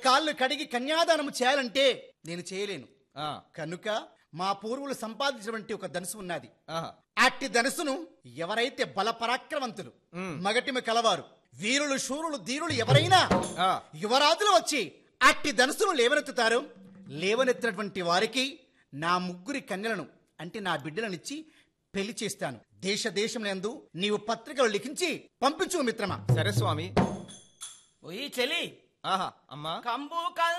కాళ్ళు కడిగి కన్యాదానం చేయాలంటే నేను చేయలేను ఆ, కనుక మా పూర్వులు సంపాదించినటువంటి ఒక ధనుసు ఉన్నది ఆహా. అట్టి ధనుసును ఎవరైతే బల పరాక్రమంతులు మ్. మగటిమి కలవారు వీరులు శూరులు ధీరులు ఎవరైనా ఆ. యువరాజులు వచ్చి అట్టి ధనుసును లేవనెత్తుతారు లేవనెత్తినటువంటి వారికి నా ముగ్గురి కన్యలను అంటే నా బిడ్డలనిచ్చి పెళ్లి చేస్తాను దేశ దేశములందు నీవు పత్రికలు లిఖించి పంపించు మిత్రమా సరే స్వామి పోయి చెలి ఆహా అమ్మా కంబు కల్